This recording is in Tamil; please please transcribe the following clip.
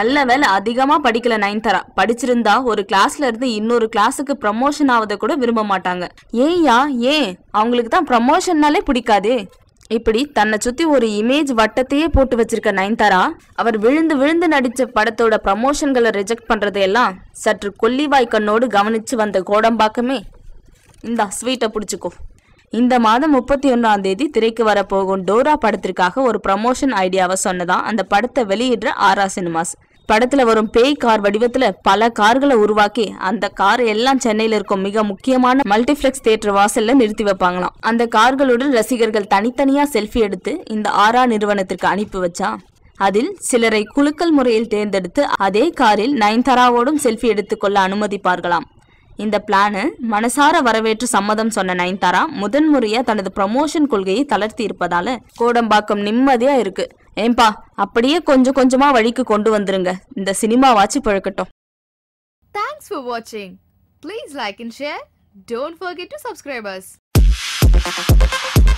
நல்ல வேலை அதிகமா படிக்கல நயன்தாரா படிச்சிருந்தா ஒரு கிளாஸ்ல இருந்து இன்னொரு கிளாஸுக்கு ப்ரமோஷன் ஆவதை கூட விரும்ப மாட்டாங்க ஏன்யா ஏன் அவங்களுக்கு தான் ப்ரமோஷன்னாலே பிடிக்காதே இப்படி தன்னை சுத்தி ஒரு இமேஜ் வட்டத்தையே போட்டு வச்சிருக்க நயன்தாரா அவர் விழுந்து விழுந்து நடிச்ச படத்தோட ப்ரமோஷன்களை ரிஜெக்ட் பண்றதையெல்லாம் சற்று கொல்லிவாய் கண்ணோடு கவனிச்சு வந்த கோடம்பாக்கமே இந்தா ஸ்வீட்டை பிடிச்சிக்கோ இந்த மாதம் முப்பத்தி ஒன்றாம் தேதி திரைக்கு வரப்போகும் டோரா படத்திற்காக ஒரு ப்ரமோஷன் ஐடியாவை சொன்னதான் அந்த படத்தை வெளியிடுற ஆரா சினிமாஸ் படத்துல வரும் பேய் கார் வடிவத்துல பல கார்களை உருவாக்கி அந்த கார் எல்லாம் சென்னையில இருக்கும் மிக முக்கியமான மல்டிப்ளெக்ஸ் தியேட்டர் வாசல்ல நிறுத்தி வைப்பாங்களாம் அந்த கார்களுடன் ரசிகர்கள் தனித்தனியா செல்ஃபி எடுத்து இந்த ஆரா நிறுவனத்திற்கு அனுப்பி வச்சா அதில் சிலரை குலுக்கல் முறையில் தேர்ந்தெடுத்து அதே காரில் நயன்தாராவோடும் செல்ஃபி எடுத்துக்கொள்ள அனுமதிப்பார்களாம் இந்த பிளானு மனசார வரவேற்று சம்மதம் சொன்ன நயன்தாரா முதன்முறையா தனது ப்ரமோஷன் கொள்கையை தளர்த்தி இருப்பதால கோடம்பாக்கம் நிம்மதியா இருக்கு ஏன்பா அப்படியே கொஞ்சம் கொஞ்சமா வழிக்கு கொண்டு வந்துருங்க இந்த சினிமாவாச்சு பழக்கட்டும் Thanks for watching. Please like and share. Don't forget to subscribe us.